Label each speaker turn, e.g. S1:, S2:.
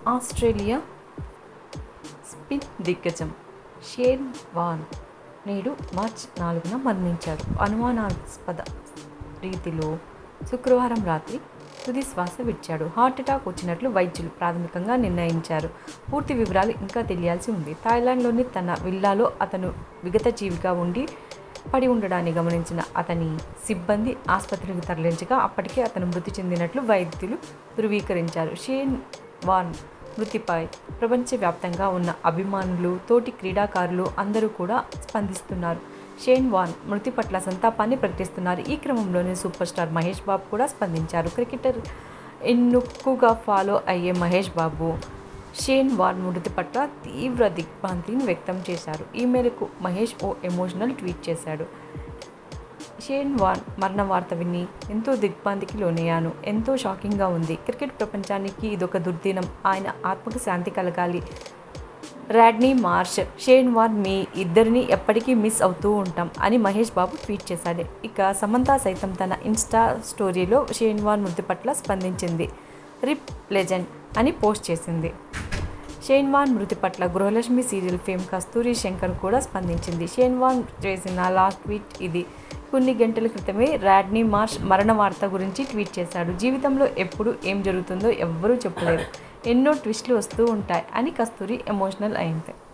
S1: Australia spin దిగ్గజం Shane Warne నేడు March నాలుగున మరణించారు అనుమానాస్పద రీతిలో శుక్రవారం రాత్రి తుది శ్వాస విడిచాడు హార్ట్ అటాక్ వచ్చినట్లు వైద్యులు ప్రాథమికంగా నిర్ణయించారు పూర్తి వివరాలు ఇంకా తెలియాల్సి ఉంది థాయిలాండ్లోని తన విల్లాలో అతను విగత జీవిగా ఉండి పడి ఉండడాన్ని గమనించిన అతని సిబ్బంది ఆసుపత్రికి తరలించగా అప్పటికే అతను మృతి చెందినట్లు వైద్యులు ధృవీకరించారు షేన్ వాన్ మృతిపై ప్రపంచవ్యాప్తంగా ఉన్న అభిమానులు తోటి క్రీడాకారులు అందరూ కూడా స్పందిస్తున్నారు షేన్ వాన్ మృతి పట్ల సంతాపాన్ని ప్రకటిస్తున్నారు ఈ క్రమంలోనే సూపర్ స్టార్ మహేష్ బాబు కూడా స్పందించారు క్రికెటర్ ఎన్నుక్కుగా ఫాలో అయ్యే మహేష్ బాబు షేన్ వాన్ మృతి పట్ల తీవ్ర దిగ్భ్రాంతిని వ్యక్తం చేశారు ఈ మేరకు మహేష్ ఓ ఎమోషనల్ ట్వీట్ చేశాడు షేన్ వాన్ మరణ వార్త విని ఎంతో దిగ్భ్రాంతికి లోనయ్యాను ఎంతో షాకింగ్గా ఉంది క్రికెట్ ప్రపంచానికి ఇదొక దుర్దినం ఆయన ఆత్మకు శాంతి కలగాలి రాడ్నీ మార్ష్ షేన్ వాన్ మీ ఇద్దరిని ఎప్పటికీ మిస్ అవుతూ ఉంటాం అని మహేష్ బాబు ట్వీట్ చేశాడు ఇక సమంత సైతం తన ఇన్స్టా స్టోరీలో షేన్ వాన్ మృతి పట్ల స్పందించింది రిప్ లెజెండ్ అని పోస్ట్ చేసింది షేన్వాన్ మృతి పట్ల గృహలక్ష్మి సీరియల్ ఫేమ్ కస్తూరి శంకర్ కూడా స్పందించింది షేన్వాన్ చేసిన లాస్ట్ ట్వీట్ ఇది కొన్ని గంటల క్రితమే రాడ్నీ మార్ష్ మరణ వార్త గురించి ట్వీట్ చేశాడు జీవితంలో ఎప్పుడు ఏం జరుగుతుందో ఎవ్వరూ చెప్పలేరు ఎన్నో ట్విస్టులు వస్తూ ఉంటాయి అని కస్తూరి ఎమోషనల్ అయింది